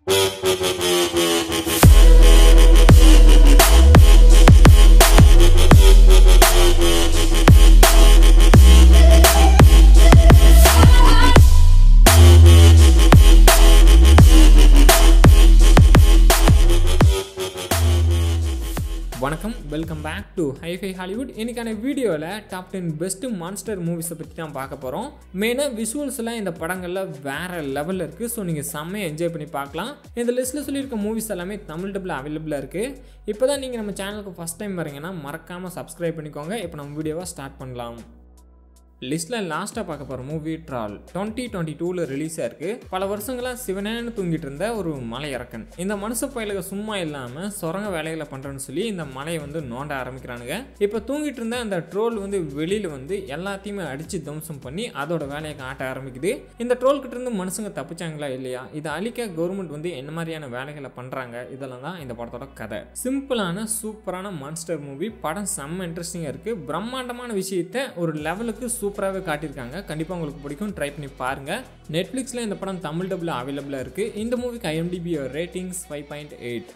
வணக்கம் welcome back to hi fi Hollywood இன்னைக்கான வீடியோவில் டாப் டென் பெஸ்ட் மான்ஸ்டர் மூவிஸை பற்றி தான் பார்க்க போகிறோம் மெயினாக விஷுவல்ஸ்லாம் இந்த படங்களில் வேற லெவலில் இருக்குது ஸோ நீங்கள் செம்மையாக என்ஜாய் பண்ணி பார்க்கலாம் இந்த லிஸ்ட்டில் சொல்லியிருக்க மூவிஸ் எல்லாமே தமிழ் டபுள் அவைலபிளாக இருக்குது இப்போ தான் நீங்கள் நம்ம சேனலுக்கு ஃபஸ்ட் டைம் வரீங்கன்னா மறக்காமல் சப்ஸ்கிரைப் பண்ணிக்கோங்க இப்போ நம்ம வீடியோவை ஸ்டார்ட் பண்ணலாம் லிஸ்ட்டில் லாஸ்ட்டாக பார்க்க போகிற மூவி ட்ரால் டுவெண்ட்டி டுவெண்ட்டி டூவில் ரிலீஸ் ஆயிருக்கு பல வருஷங்களாக சிவனேன்னு தூங்கிட்டு இருந்த ஒரு மலையறக்கன் இந்த மனுஷ பயலுக சும்மா இல்லாமல் சுரங்க வேலைகளை பண்ணுறேன்னு சொல்லி இந்த மலையை வந்து நோண்ட ஆரம்பிக்கிறானுங்க இப்போ தூங்கிட்டு இருந்த அந்த ட்ரோல் வந்து வெளியில் வந்து எல்லாத்தையுமே அடித்து தம்சம் பண்ணி அதோட வேலையை காட்ட ஆரம்பிக்குது இந்த ட்ரோல் கிட்ட இருந்து மனுஷங்க தப்பிச்சாங்களா இல்லையா இதை அழிக்க கவர்மெண்ட் வந்து என்ன மாதிரியான வேலைகளை பண்ணுறாங்க இதெல்லாம் தான் இந்த படத்தோட கதை சிம்பிளான சூப்பரான மான்ஸ்டர் மூவி படம் செம்ம இன்ட்ரெஸ்டிங்காக இருக்குது பிரம்மாண்டமான விஷயத்தை ஒரு லெவலுக்கு சூப்பராகவே காட்டியிருக்காங்க கண்டிப்பாக உங்களுக்கு பிடிக்கும் ட்ரை பண்ணி பாருங்கள் நெட்ஃப்ளிக்ஸில் இந்த படம் தமிழ் டபுள் அவைலபிளாக இருக்குது இந்த மூவிக்கு IMDb ratings five point eight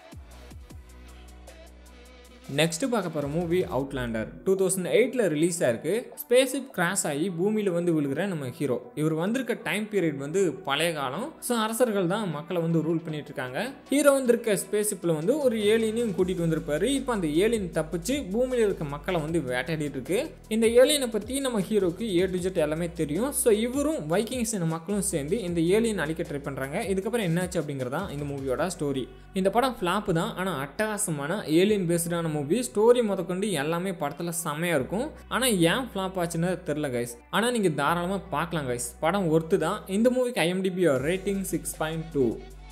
next பார்க்க போகிற மூவி அவுட்லாண்டர் டூ தௌசண்ட் எயிட்டில் ரிலீஸ் ஆயிருக்கு ஸ்பேஸ்ஷிப் கிராஸ் ஆகி பூமியில் வந்து விழுகிற நம்ம ஹீரோ இவர் வந்திருக்க டைம் பீரியட் வந்து பழைய காலம் ஸோ அரசர்கள் தான் மக்களை வந்து ரூல் பண்ணிட்டு இருக்காங்க ஹீரோ வந்திருக்க ஸ்பேஸ்ஷிப்பில் வந்து ஒரு ஏலியனையும் கூட்டிகிட்டு வந்திருப்பாரு இப்போ அந்த ஏலியன் தப்பிச்சு பூமியில் இருக்க மக்களை வந்து வேட்டையாடிட்டு இருக்கு இந்த ஏலியனை பற்றி நம்ம ஹீரோக்கு ஏ டு ஜெட் எல்லாமே தெரியும் ஸோ இவரும் வைக்கிங்ஸ் மக்களும் சேர்ந்து இந்த ஏலியன் அழிக்க ட்ரை பண்ணுறாங்க இதுக்கப்புறம் என்னாச்சு அப்படிங்கிறதான் இந்த மூவியோட ஸ்டோரி இந்த படம் ஃப்ளாப்பு தான் ஆனால் அட்டகாசமான ஏலியன் பேஸ்டான மூவி ஸ்டோரி முதற்கொண்டு எல்லாமே படத்தில் செம்மையாக இருக்கும் ஆனால் ஏன் ஃப்ளாப் ஆச்சுன்னு தெரில கைஸ் ஆனால் நீங்கள் தாராளமாக பார்க்கலாம் கைஸ் படம் ஒர்த்து தான் இந்த மூவிக்கு IMDb rating six point two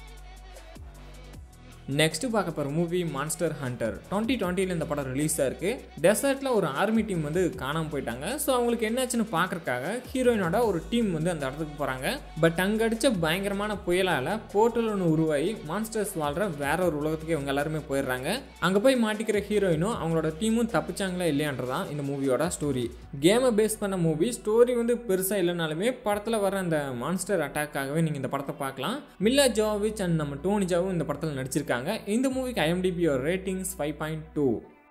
next பார்க்க போகிற மூவி மான்ஸ்டர் ஹண்டர் டுவெண்ட்டி டுவெண்ட்டியில் இந்த படம் ரிலீஸ் ஆயிருக்கு டெசர்ட்டில் ஒரு ஆர்மி டீம் வந்து காணாமல் போயிட்டாங்க ஸோ அவங்களுக்கு என்னாச்சுன்னு பார்க்கறக்காக ஹீரோயினோட ஒரு டீம் வந்து அந்த இடத்துக்கு போகிறாங்க பட் அங்கே அடித்த பயங்கரமான புயலால் போர்ட்டல் ஒன்று உருவாகி மான்ஸ்டர்ஸ் வாழ்கிற வேற ஒரு உலகத்துக்கு இவங்க எல்லாருமே போயிடுறாங்க அங்கே போய் மாட்டிக்கிற ஹீரோயினும் அவங்களோட டீமும் தப்பிச்சாங்களா இல்லையான்றதான் இந்த மூவியோட ஸ்டோரி கேமை பேஸ் பண்ண மூவி ஸ்டோரி வந்து பெருசாக இல்லைனாலுமே படத்தில் வர அந்த மான்ஸ்டர் அட்டாக்காகவே நீங்கள் இந்த படத்தை பார்க்கலாம் மில்லா ஜோவிச் அண்ட் நம்ம டோனிஜாவும் இந்த படத்தில் நடிச்சிருக்காங்க இந்த மூவிக்கு IMDb ratings five point two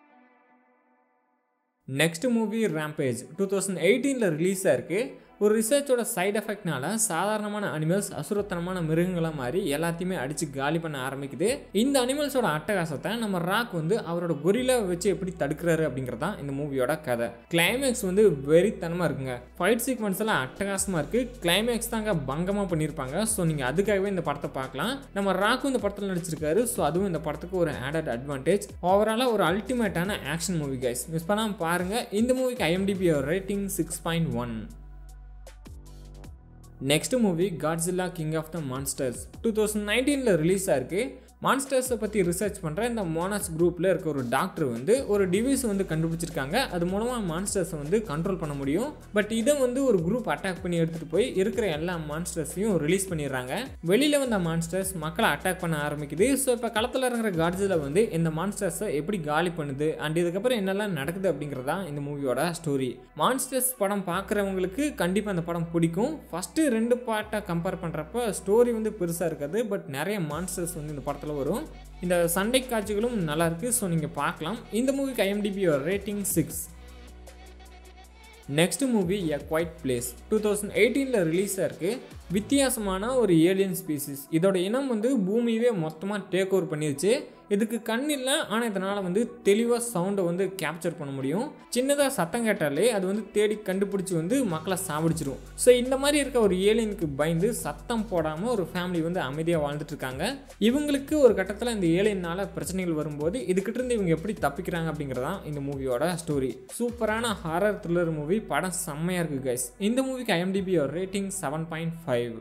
next movie rampage two thousand எயிட்டீனில் ரிலீஸ் ஆயிருக்கு ஒரு ரிசர்ச்சோட சைட் எஃபெக்ட்னால சாதாரணமான அனிமல்ஸ் அசுரத்தனமான மிருகங்களாக மாறி எல்லாத்தையுமே அடித்து காலி பண்ண ஆரம்பிக்குது இந்த அனிமல்ஸோட அட்டகாசத்தை நம்ம ராக் வந்து அவரோட கொரில வச்சு எப்படி தடுக்கிறாரு அப்படிங்கிறது தான் இந்த மூவியோட கதை கிளைமேக்ஸ் வந்து வெறித்தனமாக இருக்குங்க ஃபைட் சீக்வன்ஸ் எல்லாம் அட்டகாசமாக இருக்குது கிளைமேக்ஸ் தாங்க பங்கமாக பண்ணியிருப்பாங்க ஸோ நீங்கள் அதுக்காகவே இந்த படத்தை பார்க்கலாம் நம்ம ராக்கும் இந்த படத்தில் நடிச்சிருக்காரு ஸோ அதுவும் இந்த படத்துக்கு ஒரு ஆடட் அட்வான்டேஜ் ஓவராலாக ஒரு அல்டிமேட்டான ஆக்ஷன் மூவி கைஸ் மிஸ் பண்ணாமல் பாருங்கள் இந்த மூவிக்கு IMDb rating six point one next movie Godzilla king of the monsters two thousand நைன்டீனில் ரிலீஸ் ஆயிருக்கு மான்ஸ்டர்ஸை பற்றி ரிசர்ச் பண்ணுற இந்த மோனாஸ் குரூப்பில் இருக்க ஒரு டாக்டர் வந்து ஒரு டிவைஸ் வந்து கண்டுபிடிச்சிருக்காங்க அது மூலமாக மான்ஸ்டர்ஸை வந்து கண்ட்ரோல் பண்ண முடியும் பட் இதை வந்து ஒரு குரூப் அட்டாக் பண்ணி எடுத்துகிட்டு போய் இருக்கிற எல்லா மான்ஸ்டர்ஸையும் ரிலீஸ் பண்ணிடுறாங்க வெளியில் வந்த மான்ஸ்டர்ஸ் மக்களை அட்டாக் பண்ண ஆரம்பிக்குது ஸோ இப்போ களத்தில் இருக்கிற காட்ஸில் வந்து இந்த மான்ஸ்டர்ஸை எப்படி காலி பண்ணுது அண்ட் இதுக்கப்புறம் என்னெல்லாம் நடக்குது அப்படிங்கிறதான் இந்த மூவியோட ஸ்டோரி மான்ஸ்டர்ஸ் படம் பார்க்குறவங்களுக்கு கண்டிப்பாக அந்த படம் பிடிக்கும் ஃபஸ்ட்டு ரெண்டு பார்ட்டை கம்பேர் பண்ணுறப்ப ஸ்டோரி வந்து பெருசாக இருக்காது பட் நிறைய மான்ஸ்டர்ஸ் வந்து இந்த படத்தில் வரும் இந்த சண்டை காட்சிகளும் நல்லா இருக்கு ஸோ நீங்கள் பார்க்கலாம் இந்த மூவிக்கு IMDb rating six next movie a quiet place two thousand எயிட்டீனில் ரிலீஸ் ஆயிருக்கு வித்தியாசமான ஒரு ஏலியன் ஸ்பீசிஸ் இதோட இனம் வந்து பூமியவே மொத்தமாக டேக் ஓவர் பண்ணிருச்சு இதுக்கு கண் இல்லை ஆனால் இதனால் வந்து தெளிவாக சவுண்டை வந்து கேப்சர் பண்ண முடியும் சின்னதாக சத்தம் கேட்டாலே அது வந்து தேடி கண்டுபிடிச்சி வந்து மக்களை சாப்பிடிச்சிரும் ஸோ இந்த மாதிரி இருக்க ஒரு ஏலியனுக்கு பயந்து சத்தம் போடாமல் ஒரு ஃபேமிலி வந்து அமைதியாக வாழ்ந்துட்டு இருக்காங்க இவங்களுக்கு ஒரு கட்டத்தில் இந்த ஏலியனால் பிரச்சனைகள் வரும்போது இதுக்கிட்ட இருந்து இவங்க எப்படி தப்பிக்கிறாங்க அப்படிங்கிறதான் இந்த மூவியோட ஸ்டோரி சூப்பரான ஹாரர் த்ரில்லர் மூவி படம் செம்மையாக இருக்குது கைஸ் இந்த மூவிக்கு IMDb rating seven point five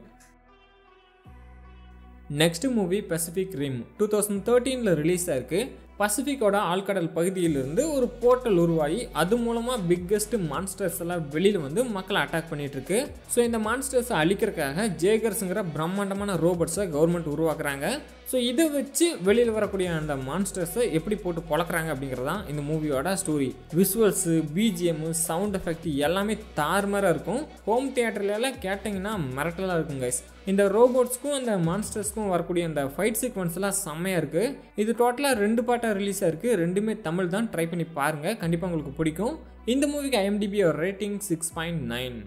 next movie Pacific rim two thousand தேர்ட்டீனில் ரிலீஸ் ஆயிருக்கு பசிபிக்கோட ஆழ்கடல் பகுதியிலிருந்து ஒரு போர்ட்டல் உருவாகி அது மூலமாக பிக்கெஸ்ட் மான்ஸ்டர்ஸ் எல்லாம் வெளியில் வந்து மக்களை அட்டாக் பண்ணிட்டு இருக்கு ஸோ இந்த மான்ஸ்டர்ஸை அழிக்கிறதுக்காக ஜேகர்ஸுங்கிற பிரம்மாண்டமான ரோபோட்ஸை கவர்மெண்ட் உருவாக்குறாங்க ஸோ இதை வச்சு வெளியில் வரக்கூடிய அந்த மான்ஸ்டர்ஸை எப்படி போட்டு பொழக்கிறாங்க அப்படிங்கிறது தான் இந்த மூவியோட story visuals BGM sound effect எல்லாமே தாறுமாறாக இருக்கும் ஹோம் தியேட்டர்ல எல்லாம் கேட்டிங்கன்னா மிரட்டலாக இருக்கும் கைஸ் இந்த ரோபோட்ஸ்க்கும் அந்த மான்ஸ்டர்ஸ்க்கும் வரக்கூடிய அந்த ஃபைட் சீக்வன்ஸ்லாம் செம்மையாக இருக்குது இது டோட்டலாக ரெண்டு பாட்டாக ரிலீஸ் ஆயிருக்கு ரெண்டுமே தமிழ் தான் ட்ரை பண்ணி பாருங்கள் கண்டிப்பாக உங்களுக்கு பிடிக்கும் இந்த மூவிக்கு IMDb rating six point nine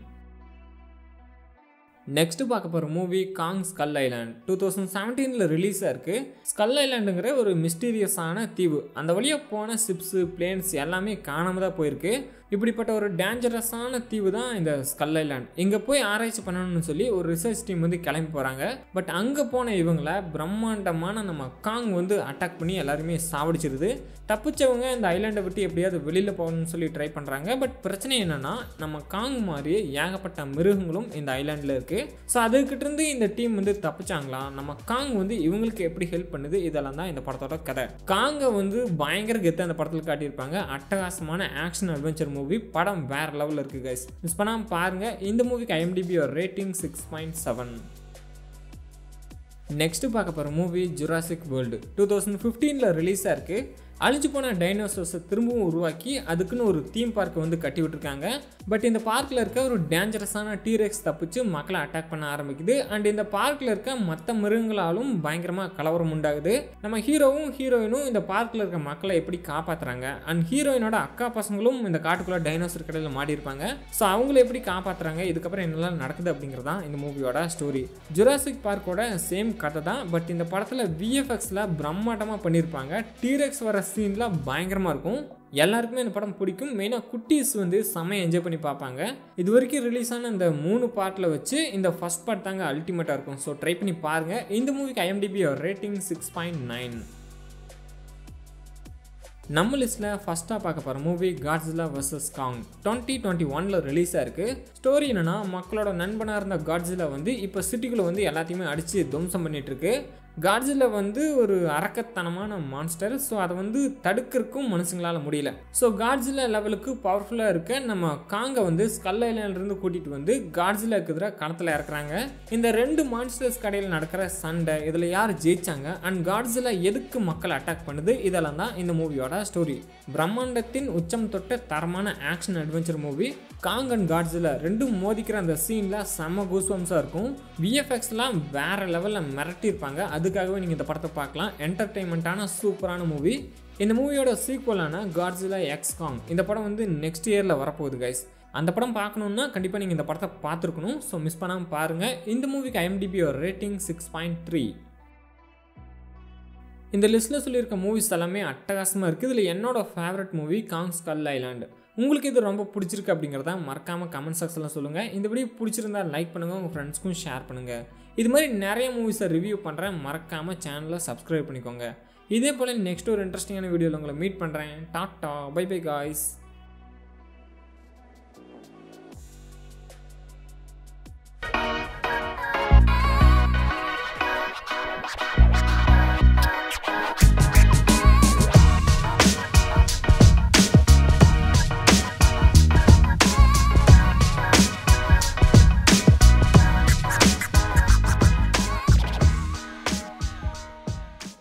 next பார்க்க போகிற movie Kong skull island two thousand செவன்டீனில் ரிலீஸ் ஆயிருக்கு ஸ்கல் ஐலாண்டுங்கிற ஒரு மிஸ்டீரியஸான தீவு அந்த வழியாக போன ஷிப்ஸு பிளேன்ஸ் எல்லாமே காணாமல் தான் போயிருக்கு இப்படிப்பட்ட ஒரு டேஞ்சரஸான தீவு தான் இந்த ஸ்கல் ஐலாண்ட் இங்கே போய் ஆராய்ச்சி பண்ணணும்னு சொல்லி ஒரு ரிசர்ச் டீம் வந்து கிளம்பி போகிறாங்க பட் அங்கே போன இவங்களை பிரம்மாண்டமான நம்ம காங் வந்து அட்டாக் பண்ணி எல்லாருமே சாவடிச்சிருது தப்பிச்சவங்க இந்த ஐலாண்டை விட்டு எப்படியாவது வெளியில் போகணும்னு சொல்லி ட்ரை பண்ணுறாங்க பட் பிரச்சனை என்னென்னா நம்ம காங் மாதிரியே ஏகப்பட்ட மிருகங்களும் இந்த ஐலாண்டில் இருக்குது ஸோ அதுக்கிட்டேருந்து இந்த டீம் வந்து தப்பிச்சாங்களா நம்ம காங் வந்து இவங்களுக்கு எப்படி ஹெல்ப் பண்ணுது இதெல்லாம் தான் இந்த படத்தோட கதை காங்கை வந்து பயங்கர கெத்து அந்த படத்தில் காட்டியிருப்பாங்க அட்டகாசமான ஆக்ஷன் அட்வென்ச்சர் மூவி படம் வேற லெவலில் இருக்குது கைஸ் மிஸ் பண்ணாமல் பாருங்கள் இந்த மூவிக்கு IMDb rating six point seven next பார்க்க போகிற movie jurassic world two thousand ஃபிஃப்டீனில் ரிலீஸ் ஆயிருக்கு அழிஞ்சு போன டைனோசர்ஸை திரும்பவும் உருவாக்கி அதுக்குன்னு ஒரு தீம் பார்க்கை வந்து கட்டி விட்டுருக்காங்க பட் இந்த பார்க்கில் இருக்க ஒரு டேஞ்சரஸான டீரெக்ஸ் தப்பிச்சு மக்களை அட்டாக் பண்ண ஆரம்பிக்குது அண்ட் இந்த பார்க்கில் இருக்க மற்ற மிருகங்களாலும் பயங்கரமாக கலவரம் உண்டாகுது நம்ம ஹீரோவும் ஹீரோயினும் இந்த பார்க்கில் இருக்க மக்களை எப்படி காப்பாற்றுறாங்க அண்ட் ஹீரோயினோட அக்கா பசங்களும் இந்த காட்டுக்குள்ளே டைனோசர் கடையில் மாட்டியிருப்பாங்க ஸோ அவங்கள எப்படி காப்பாற்றுறாங்க இதுக்கப்புறம் என்னெல்லாம் நடக்குது அப்படிங்கிறதான் இந்த மூவியோட ஸ்டோரி ஜுராசிக் பார்க்கோட சேம் கதை தான் பட் இந்த படத்தில் விஎஃப்எக்ஸில் பிரம்மாண்டமாக பண்ணியிருப்பாங்க டீரெக்ஸ் வர சீன்லாம் பயங்கரமாக இருக்கும் எல்லாருக்குமே இந்த படம் பிடிக்கும் மெயினாக குட்டீஸ் வந்து செம்மையை என்ஜாய் பண்ணி பார்ப்பாங்க இது வரைக்கும் ரிலீஸ் ஆன இந்த மூணு பார்ட்டில் வச்சு இந்த ஃபஸ்ட் பார்ட் தாங்க அல்டிமேட்டாக இருக்கும் ஸோ ட்ரை பண்ணி பாருங்கள் இந்த மூவிக்கு IMDb rating six point nine நம்ம லிஸ்ட்டில் ஃபஸ்ட்டாக பார்க்க போகிற movie Godzilla versus Kong twenty twenty ஒனில் ரிலீஸ் ஆயிருக்கு ஸ்டோரி என்னன்னா மக்களோட நண்பனாக இருந்த காட்ஸிலா வந்து இப்போ சிட்டிக்குள்ளே வந்து எல்லாத்தையுமே அடித்து துவம்சம் பண்ணிட்டு இருக்கு காட்ஸில் வந்து ஒரு அரக்கத்தனமான மான்ஸ்டர் ஸோ அதை வந்து தடுக்கிறதுக்கும் மனுஷங்களால் முடியல ஸோ காட்ஸில் லெவலுக்கு பவர்ஃபுல்லாக இருக்க நம்ம காங்கை வந்து ஸ்கல் ஐலாண்ட்லேருந்து கூட்டிகிட்டு வந்து காட்ஸில் இருக்கிற களத்தில் இறக்குறாங்க இந்த ரெண்டு மான்ஸ்டர்ஸ் கடையில் நடக்கிற சண்டை இதில் யார் ஜெயிச்சாங்க அண்ட் காட்ஸில் எதுக்கு மக்கள் அட்டாக் பண்ணுது இதெல்லாம் தான் இந்த மூவியோட ஸ்டோரி பிரம்மாண்டத்தின் உச்சம் தொட்ட தரமான action adventure movie Kong and Godzilla ரெண்டும் மோதிக்கிற அந்த சீனில் செம்ம கூஸ்வம்ஸாக இருக்கும் விஎஃப்எக்ஸ்லாம் வேறு லெவலில் மிரட்டியிருப்பாங்க அதுக்காகவே நீங்கள் இந்த படத்தை பார்க்கலாம் என்டர்டெயின்மெண்ட்டான சூப்பரான மூவி இந்த மூவியோட சீக்வலான காட்ஸிலா எக்ஸ் காங் இந்த படம் வந்து நெக்ஸ்ட் இயரில் வரப்போகுது கைஸ் அந்த படம் பார்க்கணுன்னா கண்டிப்பாக நீங்கள் இந்த படத்தை பார்த்துருக்கணும் ஸோ மிஸ் பண்ணாமல் பாருங்கள் இந்த மூவிக்கு IMDb rating six point three இந்த லிஸ்ட்டில் சொல்லியிருக்க மூவிஸ் எல்லாமே அட்டகாசமாக இருக்குது இதில் என்னோட favourite movie Kong skull island உங்களுக்கு இது ரொம்ப பிடிச்சிருக்கு அப்படிங்கிறத மறக்காமல் கமெண்ட் செக்ஷனில் சொல்லுங்கள் இந்த வீடியோ பிடிச்சிருந்தா லைக் பண்ணுங்கள் உங்கள் ஃப்ரெண்ட்ஸ்க்கும் ஷேர் பண்ணுங்கள் இது மாதிரி நிறைய மூவிஸை ரிவ்யூ பண்ணுறேன் மறக்காமல் சேனலை சப்ஸ்கிரைப் பண்ணிக்கோங்க இதே போல் நெக்ஸ்ட் ஒரு இன்ட்ரெஸ்டிங்கான வீடியோவில் உங்களை மீட் பண்ணுறேன் டாட்டா பை பை காய்ஸ்